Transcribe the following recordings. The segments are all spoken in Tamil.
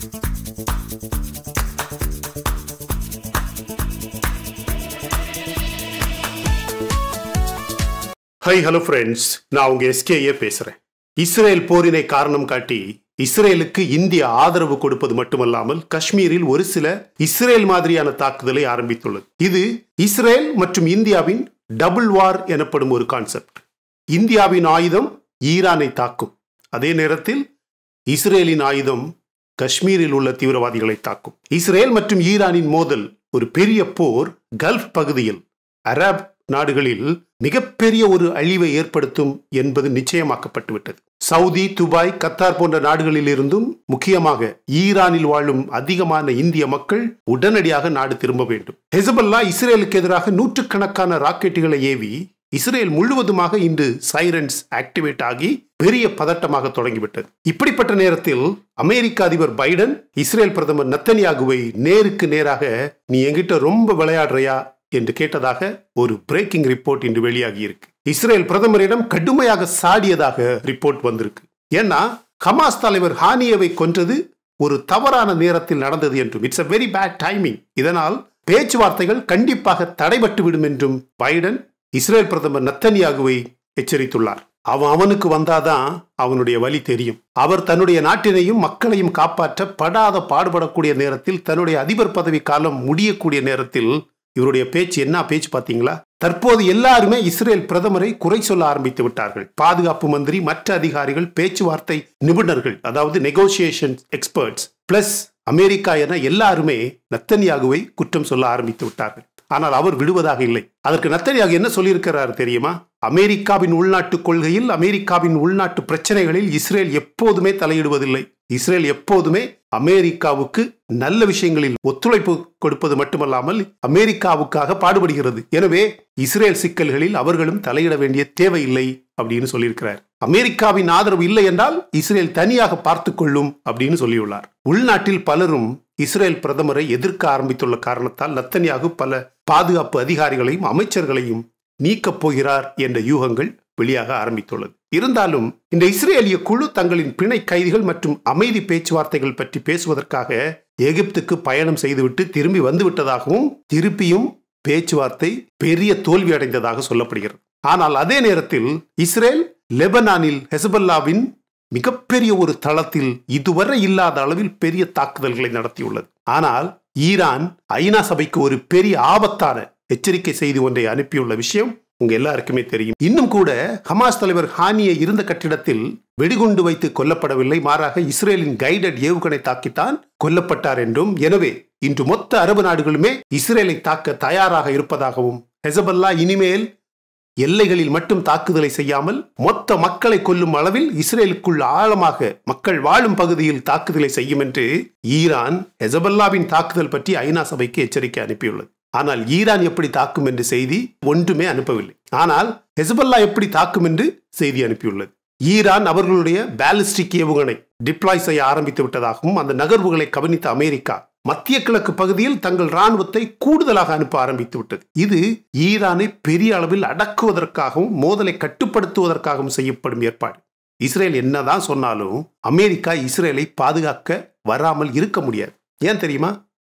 ஹை ஹலோ ஃப்ரெண்ட்ஸ் நான் உங்க எஸ்கேஏ பேசுறேன் இஸ்ரேல் போரினை காரணம் காட்டி இஸ்ரேலுக்கு இந்தியா ஆதரவு கொடுப்பது மட்டுமல்லாமல் காஷ்மீரில் ஒரு சில இஸ்ரேல் மாதிரியான தாக்குதலை ஆரம்பித்துள்ளது இது இஸ்ரேல் மற்றும் இந்தியாவின் டபுள் வார் எனப்படும் ஒரு கான்செப்ட் இந்தியாவின் ஆயுதம் ஈரானை தாக்கும் அதே நேரத்தில் இஸ்ரேலின் ஆயுதம் காஷ்மீரில் உள்ள தீவிரவாதிகளை தாக்கும் இஸ்ரேல் மற்றும் ஈரானின் மோதல் ஒரு பெரிய போர் கல்ஃப் பகுதியில் அரப் நாடுகளில் மிகப்பெரிய ஒரு அழிவை ஏற்படுத்தும் என்பது நிச்சயமாக்கப்பட்டுவிட்டது சவுதி துபாய் கத்தார் போன்ற நாடுகளில் இருந்தும் முக்கியமாக ஈரானில் வாழும் அதிகமான இந்திய மக்கள் உடனடியாக நாடு திரும்ப வேண்டும் ஹெசபல்லா இஸ்ரேலுக்கு எதிராக நூற்றுக்கணக்கான ராக்கெட்டுகளை ஏவி இஸ்ரேல் முழுவதுமாக இன்று சைரன்ஸ் ஆக்டிவேட் ஆகி பெரிய பதட்டமாக தொடங்கிவிட்டது இப்படிப்பட்ட நேரத்தில் அமெரிக்க அதிபர் பைடன் இஸ்ரேல் பிரதமர் நத்தனியாகுவை நேருக்கு நேராக நீ என்கிட்ட ரொம்ப விளையாடுறியா என்று கேட்டதாக ஒரு பிரேக்கிங் ரிப்போர்ட் இன்று வெளியாகி இருக்கு இஸ்ரேல் பிரதமரிடம் கடுமையாக சாடியதாக ரிப்போர்ட் வந்திருக்கு ஏன்னா ஹமாஸ் தலைவர் ஹானியவை கொன்றது ஒரு தவறான நேரத்தில் நடந்தது என்றும் it's a very bad timing இதனால் பேச்சுவார்த்தைகள் கண்டிப்பாக தடைபட்டு விடும் என்றும் பைடன் இஸ்ரேல் பிரதமர் நத்தனியாகுவை எச்சரித்துள்ளார் அவன் அவனுக்கு வந்தாதான் அவனுடைய வழி தெரியும் அவர் தன்னுடைய நாட்டினையும் மக்களையும் காப்பாற்ற படாத பாடுபடக்கூடிய நேரத்தில் தன்னுடைய அதிபர் பதவி காலம் முடியக்கூடிய நேரத்தில் இவருடைய பேச்சு என்ன பேச்சு பாத்தீங்களா தற்போது எல்லாருமே இஸ்ரேல் பிரதமரை குறை சொல்ல ஆரம்பித்து விட்டார்கள் பாதுகாப்பு மந்திரி மற்ற அதிகாரிகள் பேச்சுவார்த்தை நிபுணர்கள் அதாவது நெகோசியேஷன் எக்ஸ்பர்ட்ஸ் பிளஸ் அமெரிக்கா என எல்லாருமே நத்தன்யாகுவை குற்றம் சொல்ல ஆரம்பித்து விட்டார்கள் ஆனால் அவர் விடுவதாக இல்லை அதற்கு நத்தனியாக என்ன சொல்லியிருக்கிறார் தெரியுமா அமெரிக்காவின் உள்நாட்டு கொள்கையில் அமெரிக்காவின் உள்நாட்டு பிரச்சனைகளில் இஸ்ரேல் எப்போதுமே தலையிடுவதில்லை இஸ்ரேல் எப்போதுமே அமெரிக்காவுக்கு நல்ல விஷயங்களில் ஒத்துழைப்பு கொடுப்பது மட்டுமல்லாமல் அமெரிக்காவுக்காக பாடுபடுகிறது எனவே இஸ்ரேல் சிக்கல்களில் அவர்களும் தலையிட வேண்டிய தேவையில்லை அப்படின்னு சொல்லியிருக்கிறார் அமெரிக்காவின் ஆதரவு இல்லை என்றால் இஸ்ரேல் தனியாக பார்த்து கொள்ளும் அப்படின்னு சொல்லியுள்ளார் உள்நாட்டில் பலரும் இஸ்ரேல் பிரதமரை எதிர்க்க ஆரம்பித்துள்ள காரணத்தால் நத்தனியாக பல பாதுகாப்பு அதிகாரிகளையும் அமைச்சர்களையும் நீக்கப் போகிறார் என்ற யூகங்கள் வெளியாக ஆரம்பித்துள்ளது இருந்தாலும் இந்த இஸ்ரேலிய குழு தங்களின் பிணை கைதிகள் மற்றும் அமைதி பேச்சுவார்த்தைகள் பற்றி பேசுவதற்காக எகிப்துக்கு பயணம் செய்துவிட்டு திரும்பி வந்துவிட்டதாகவும் திருப்பியும் பேச்சுவார்த்தை பெரிய தோல்வி அடைந்ததாக சொல்லப்படுகிறது ஆனால் அதே நேரத்தில் இஸ்ரேல் லெபனானில் ஹெசபல்லாவின் மிகப்பெரிய ஒரு தளத்தில் இதுவரை இல்லாத அளவில் பெரிய தாக்குதல்களை நடத்தியுள்ளது ஆனால் ஈரான் ஐநா சபைக்கு ஒரு பெரிய ஆபத்தான எச்சரிக்கை செய்தி ஒன்றை அனுப்பியுள்ள விஷயம் உங்க எல்லாருக்குமே தெரியும் இன்னும் கூட ஹமாஸ் தலைவர் ஹானியை இருந்த கட்டிடத்தில் வெடிகுண்டு வைத்து கொல்லப்படவில்லை மாறாக இஸ்ரேலின் கைடட் ஏவுகணை தாக்கித்தான் கொல்லப்பட்டார் என்றும் எனவே இன்று மொத்த அரபு நாடுகளுமே இஸ்ரேலை தாக்க தயாராக இருப்பதாகவும் ஹெசபல்லா இனிமேல் எல்லைகளில் மட்டும் தாக்குதலை செய்யாமல் மொத்த மக்களை கொல்லும் அளவில் இஸ்ரேலுக்குள் ஆழமாக மக்கள் வாழும் பகுதியில் தாக்குதலை செய்யும் என்று ஈரான் ஹெசபல்லாவின் தாக்குதல் பற்றி ஐநா சபைக்கு எச்சரிக்கை அனுப்பியுள்ளது ஆனால் ஈரான் எப்படி தாக்கும் என்று செய்தி ஒன்றுமே அனுப்பவில்லை ஆனால் ஹெசபல்லா எப்படி தாக்கும் என்று செய்தி அனுப்பியுள்ளது ஈரான் அவர்களுடைய பேலிஸ்டிக் ஏவுகணை டிப்ளாய் செய்ய ஆரம்பித்து விட்டதாகவும் அந்த நகர்வுகளை கவனித்த அமெரிக்கா மத்திய கிழக்கு பகுதியில் தங்கள் ராணுவத்தை கூடுதலாக அனுப்ப ஆரம்பித்து விட்டது இது ஈரானை பெரிய அளவில் அடக்குவதற்காகவும் மோதலை கட்டுப்படுத்துவதற்காகவும் செய்யப்படும் ஏற்பாடு இஸ்ரேல் என்னதான் சொன்னாலும் அமெரிக்கா இஸ்ரேலை பாதுகாக்க வராமல் இருக்க முடியாது ஏன் தெரியுமா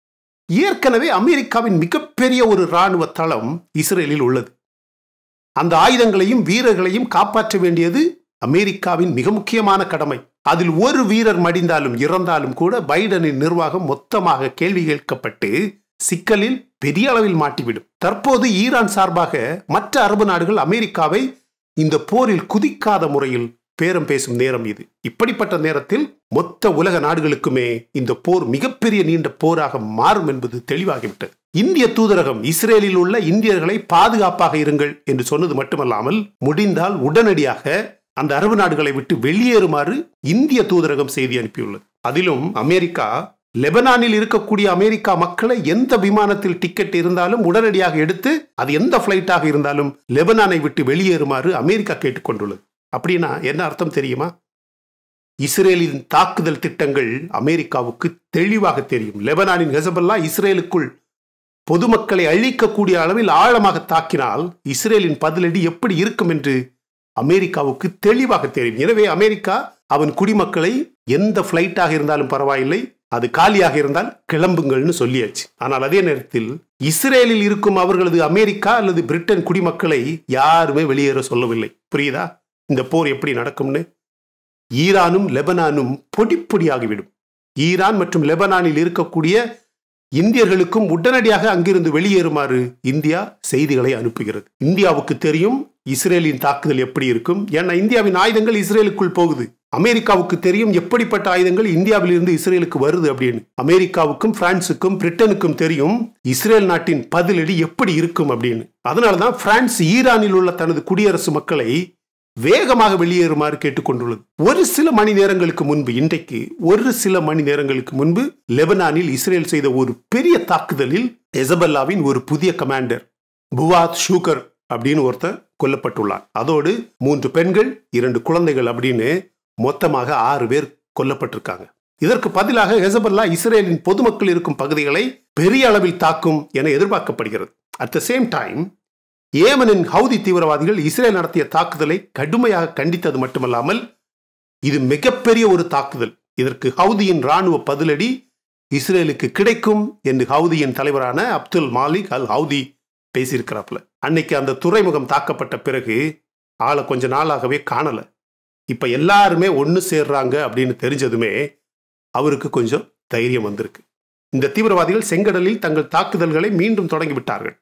ஏற்கனவே அமெரிக்காவின் மிகப்பெரிய ஒரு இராணுவ தளம் இஸ்ரேலில் உள்ளது அந்த ஆயுதங்களையும் வீரர்களையும் காப்பாற்ற வேண்டியது அமெரிக்காவின் மிக முக்கியமான கடமை அதில் ஒரு வீரர் மடிந்தாலும் இறந்தாலும் கூட பைடனின் நிர்வாகம் மொத்தமாக கேள்வி கேட்கப்பட்டு சிக்கலில் பெரிய அளவில் மாட்டிவிடும் தற்போது ஈரான் சார்பாக மற்ற அரபு நாடுகள் அமெரிக்காவை இந்த போரில் குதிக்காத முறையில் பேரம் பேசும் நேரம் இது இப்படிப்பட்ட நேரத்தில் மொத்த உலக நாடுகளுக்குமே இந்த போர் மிகப்பெரிய நீண்ட போராக மாறும் என்பது தெளிவாகிவிட்டது இந்திய தூதரகம் இஸ்ரேலில் உள்ள இந்தியர்களை பாதுகாப்பாக இருங்கள் என்று சொன்னது மட்டுமல்லாமல் முடிந்தால் உடனடியாக அந்த அரபு நாடுகளை விட்டு வெளியேறுமாறு இந்திய தூதரகம் செய்தி அனுப்பியுள்ளது அதிலும் அமெரிக்கா லெபனானில் இருக்கக்கூடிய அமெரிக்கா மக்களை எந்த விமானத்தில் டிக்கெட் இருந்தாலும் உடனடியாக எடுத்து அது எந்த பிளைட்டாக இருந்தாலும் லெபனானை விட்டு வெளியேறுமாறு அமெரிக்கா கேட்டுக்கொண்டுள்ளது அப்படின்னா என்ன அர்த்தம் தெரியுமா இஸ்ரேலின் தாக்குதல் திட்டங்கள் அமெரிக்காவுக்கு தெளிவாக தெரியும் லெபனானின் ஹெசபல்லா இஸ்ரேலுக்குள் பொதுமக்களை அழிக்கக்கூடிய அளவில் ஆழமாக தாக்கினால் இஸ்ரேலின் பதிலடி எப்படி இருக்கும் என்று அமெரிக்காவுக்கு தெளிவாக தெரியும் எனவே அமெரிக்கா அவன் குடிமக்களை எந்த பிளைட்டாக இருந்தாலும் பரவாயில்லை அது காலியாக இருந்தால் கிளம்புங்கள்னு சொல்லியாச்சு ஆனால் அதே நேரத்தில் இஸ்ரேலில் இருக்கும் அவர்களது அமெரிக்கா அல்லது பிரிட்டன் குடிமக்களை யாருமே வெளியேற சொல்லவில்லை புரியுதா இந்த போர் எப்படி நடக்கும்னு ஈரானும் லெபனானும் பொடி பொடியாகிவிடும் ஈரான் மற்றும் லெபனானில் இருக்கக்கூடிய இந்தியர்களுக்கும் உடனடியாக அங்கிருந்து வெளியேறுமாறு இந்தியா செய்திகளை அனுப்புகிறது இந்தியாவுக்கு தெரியும் இஸ்ரேலின் தாக்குதல் எப்படி இருக்கும் ஏன்னா இந்தியாவின் ஆயுதங்கள் இஸ்ரேலுக்குள் போகுது அமெரிக்காவுக்கு தெரியும் எப்படிப்பட்ட ஆயுதங்கள் இந்தியாவிலிருந்து இஸ்ரேலுக்கு வருது அப்படின்னு அமெரிக்காவுக்கும் பிரான்சுக்கும் பிரிட்டனுக்கும் தெரியும் இஸ்ரேல் நாட்டின் பதிலடி எப்படி இருக்கும் அப்படின்னு அதனாலதான் பிரான்ஸ் ஈரானில் உள்ள தனது குடியரசு மக்களை வேகமாக வெளியேறுமாறு கேட்டுக்கொண்டுள்ளது ஒரு சில மணி நேரங்களுக்கு முன்பு இன்றைக்கு ஒரு சில மணி நேரங்களுக்கு முன்பு லெபனானில் இஸ்ரேல் செய்த ஒரு பெரிய தாக்குதலில் எசபல்லாவின் ஒரு புதிய கமாண்டர் புவாத் ஷூகர் அப்படின்னு ஒருத்தர் கொல்லப்பட்டுள்ளார் அதோடு மூன்று பெண்கள் இரண்டு குழந்தைகள் அப்படின்னு மொத்தமாக ஆறு பேர் கொல்லப்பட்டிருக்காங்க இதற்கு பதிலாக ஹெசபல்லா இஸ்ரேலின் பொதுமக்கள் இருக்கும் பகுதிகளை பெரிய அளவில் தாக்கும் என எதிர்பார்க்கப்படுகிறது அட் த சேம் டைம் ஏமனின் ஹவுதி தீவிரவாதிகள் இஸ்ரேல் நடத்திய தாக்குதலை கடுமையாக கண்டித்தது மட்டுமல்லாமல் இது மிகப்பெரிய ஒரு தாக்குதல் இதற்கு ஹவுதியின் ராணுவ பதிலடி இஸ்ரேலுக்கு கிடைக்கும் என்று ஹவுதியின் தலைவரான அப்துல் மாலிக் அல் ஹவுதி பேசியிருக்கிறாப்ல அன்னைக்கு அந்த துறைமுகம் தாக்கப்பட்ட பிறகு ஆளை கொஞ்ச நாளாகவே காணல இப்ப எல்லாருமே ஒன்று சேர்றாங்க அப்படின்னு தெரிஞ்சதுமே அவருக்கு கொஞ்சம் தைரியம் வந்திருக்கு இந்த தீவிரவாதிகள் செங்கடலில் தங்கள் தாக்குதல்களை மீண்டும் தொடங்கிவிட்டார்கள்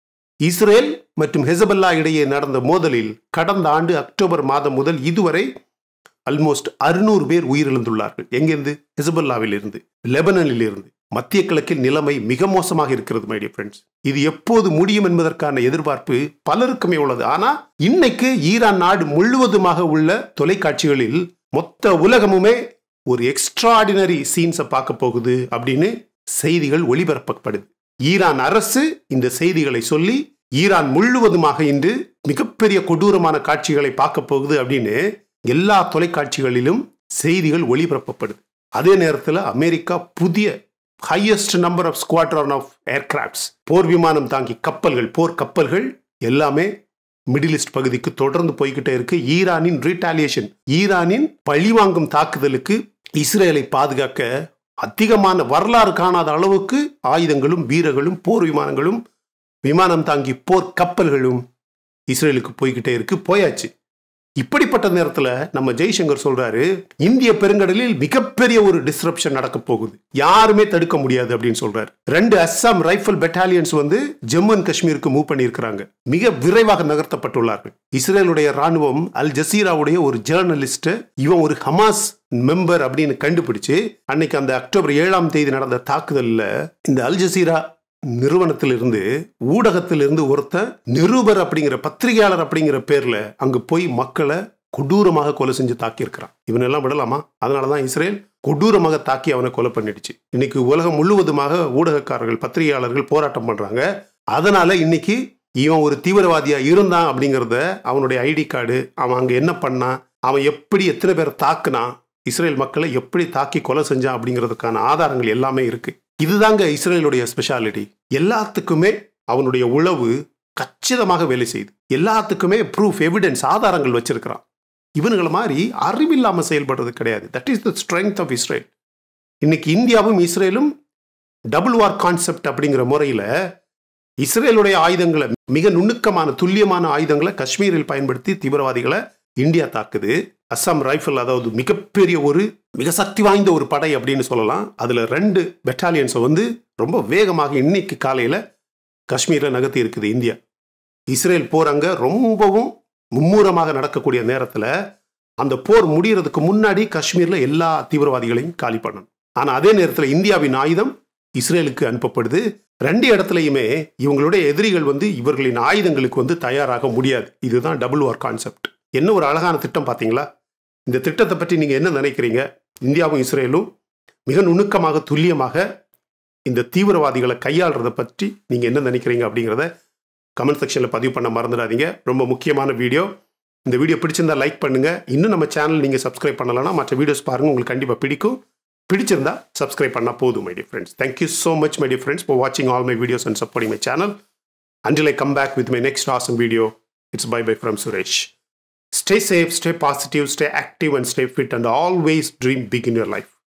இஸ்ரேல் மற்றும் ஹெசபல்லா இடையே நடந்த மோதலில் கடந்த ஆண்டு அக்டோபர் மாதம் முதல் இதுவரை அல்மோஸ்ட் அறுநூறு பேர் உயிரிழந்துள்ளார்கள் எங்கிருந்து ஹெசபல்லாவில் இருந்து லெபனனில் இருந்து மத்திய கிழக்கில் நிலைமை மிக மோசமாக இருக்கிறது மை டியர் ஃப்ரெண்ட்ஸ் இது எப்போது முடியும் என்பதற்கான எதிர்பார்ப்பு பலருக்குமே உள்ளது ஆனா இன்னைக்கு ஈரான் நாடு முழுவதுமாக உள்ள தொலைக்காட்சிகளில் மொத்த உலகமுமே ஒரு எக்ஸ்ட்ராடினரி சீன்ஸை பார்க்க போகுது அப்படின்னு செய்திகள் ஒளிபரப்பப்படுது ஈரான் அரசு இந்த செய்திகளை சொல்லி ஈரான் முழுவதுமாக இன்று மிகப்பெரிய கொடூரமான காட்சிகளை பார்க்க போகுது அப்படின்னு எல்லா தொலைக்காட்சிகளிலும் செய்திகள் ஒளிபரப்பப்படுது அதே நேரத்தில் அமெரிக்கா புதிய highest number of squadron of aircrafts போர் விமானம் தாங்கி கப்பல்கள் போர் கப்பல்கள் எல்லாமே மிடில் ஈஸ்ட் பகுதிக்கு தொடர்ந்து போய்கிட்டே இருக்கு ஈரானின் ரீட்டாலியேஷன் ஈரானின் பழிவாங்கும் தாக்குதலுக்கு இஸ்ரேலை பாதுகாக்க அதிகமான வரலாறு காணாத அளவுக்கு ஆயுதங்களும் வீரர்களும் போர் விமானங்களும் விமானம் தாங்கி போர் கப்பல்களும் இஸ்ரேலுக்கு போய்கிட்டே இருக்கு போயாச்சு இப்படிப்பட்ட நேரத்தில் நம்ம ஜெய்சங்கர் சொல்றாரு இந்திய பெருங்கடலில் மிகப்பெரிய ஒரு டிஸ்ரப்ஷன் நடக்க போகுது யாருமே தடுக்க முடியாது அப்படின்னு சொல்றாரு ரெண்டு அஸ்ஸாம் ரைஃபிள் பெட்டாலியன்ஸ் வந்து ஜம்மு அண்ட் காஷ்மீருக்கு மூவ் பண்ணியிருக்கிறாங்க மிக விரைவாக நகர்த்தப்பட்டுள்ளார்கள் இஸ்ரேலுடைய ராணுவம் அல் ஜசீராவுடைய ஒரு ஜேர்னலிஸ்ட் இவன் ஒரு ஹமாஸ் மெம்பர் அப்படின்னு கண்டுபிடிச்சு அன்னைக்கு அந்த அக்டோபர் ஏழாம் தேதி நடந்த தாக்குதல்ல இந்த அல் ஜசீரா நிறுவனத்திலிருந்து ஊடகத்திலிருந்து ஒருத்தன் நிருபர் அப்படிங்கிற பத்திரிகையாளர் அப்படிங்கிற பேர்ல அங்க போய் மக்களை கொடூரமாக கொலை செஞ்சு தாக்கியிருக்கிறான் இவனெல்லாம் விடலாமா அதனாலதான் இஸ்ரேல் கொடூரமாக தாக்கி அவனை கொலை பண்ணிடுச்சு இன்னைக்கு உலகம் முழுவதுமாக ஊடகக்காரர்கள் பத்திரிகையாளர்கள் போராட்டம் பண்றாங்க அதனால இன்னைக்கு இவன் ஒரு தீவிரவாதியா இருந்தான் அப்படிங்கிறத அவனுடைய ஐடி கார்டு அவன் அங்க என்ன பண்ணான் அவன் எப்படி எத்தனை பேரை தாக்குனான் இஸ்ரேல் மக்களை எப்படி தாக்கி கொலை செஞ்சான் அப்படிங்கிறதுக்கான ஆதாரங்கள் எல்லாமே இருக்கு இதுதாங்க இஸ்ரேலுடைய ஸ்பெஷாலிட்டி எல்லாத்துக்குமே அவனுடைய உளவு கச்சிதமாக வேலை செய்யுது எல்லாத்துக்குமே ப்ரூஃப் எவிடன்ஸ் ஆதாரங்கள் வச்சிருக்கிறான் இவனுங்களை மாதிரி அறிவில்லாமல் செயல்படுறது கிடையாது that is the strength of Israel இன்னைக்கு இந்தியாவும் இஸ்ரேலும் டபுள் வார் கான்செப்ட் அப்படிங்கிற முறையில் இஸ்ரேலுடைய ஆயுதங்களை மிக நுணுக்கமான துல்லியமான ஆயுதங்களை காஷ்மீரில் பயன்படுத்தி தீவிரவாதிகளை இந்தியா தாக்குது அஸ்ஸாம் ரைஃபிள் அதாவது மிகப்பெரிய ஒரு மிக சக்தி வாய்ந்த ஒரு படை அப்படின்னு சொல்லலாம் அதில் ரெண்டு பெட்டாலியன்ஸை வந்து ரொம்ப வேகமாக இன்னைக்கு காலையில் காஷ்மீரில் நகர்த்தி இருக்குது இந்தியா இஸ்ரேல் போர் அங்கே ரொம்பவும் மும்முரமாக நடக்கக்கூடிய நேரத்தில் அந்த போர் முடிகிறதுக்கு முன்னாடி காஷ்மீரில் எல்லா தீவிரவாதிகளையும் காலி பண்ணணும் ஆனால் அதே நேரத்தில் இந்தியாவின் ஆயுதம் இஸ்ரேலுக்கு அனுப்பப்படுது ரெண்டு இடத்துலையுமே இவங்களுடைய எதிரிகள் வந்து இவர்களின் ஆயுதங்களுக்கு வந்து தயாராக முடியாது இதுதான் டபுள் வார் கான்செப்ட் என்ன ஒரு அழகான திட்டம் பார்த்தீங்களா இந்த திட்டத்தை பற்றி நீங்கள் என்ன நினைக்கிறீங்க இந்தியாவும் இஸ்ரேலும் மிக நுணுக்கமாக துல்லியமாக இந்த தீவிரவாதிகளை கையாளுறதை பற்றி நீங்கள் என்ன நினைக்கிறீங்க அப்படிங்கிறத கமெண்ட் செக்ஷனில் பதிவு பண்ண மறந்துடாதீங்க ரொம்ப முக்கியமான வீடியோ இந்த வீடியோ பிடிச்சிருந்தா லைக் பண்ணுங்கள் இன்னும் நம்ம சேனல் நீங்கள் சப்ஸ்கிரைப் பண்ணலைன்னா மற்ற வீடியோஸ் பாருங்கள் உங்களுக்கு கண்டிப்பாக பிடிக்கும் பிடிச்சிருந்தா சப்ஸ்கிரைப் பண்ணால் போதும் my dear friends thank you so much my dear friends for வாட்சிங் all my videos and supporting my channel until I come back with my next awesome video it's bye bye from Suresh Stay safe, stay positive, stay active, and stay fit, and always dream big in your life.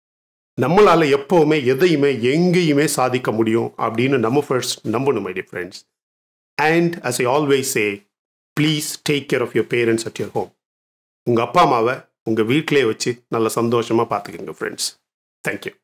நம்மளால எப்பவுமே எதையுமே எங்கேயுமே சாதிக்க முடியும் அப்படின்னு நம்ம ஃபர்ஸ்ட் நம்பணும் my dear friends and as I always say please take care of your parents at your home உங்கள் அப்பா அம்மாவை உங்கள் வீட்டிலே வச்சு நல்ல சந்தோஷமாக பார்த்துக்கோங்க ஃப்ரெண்ட்ஸ் தேங்க்யூ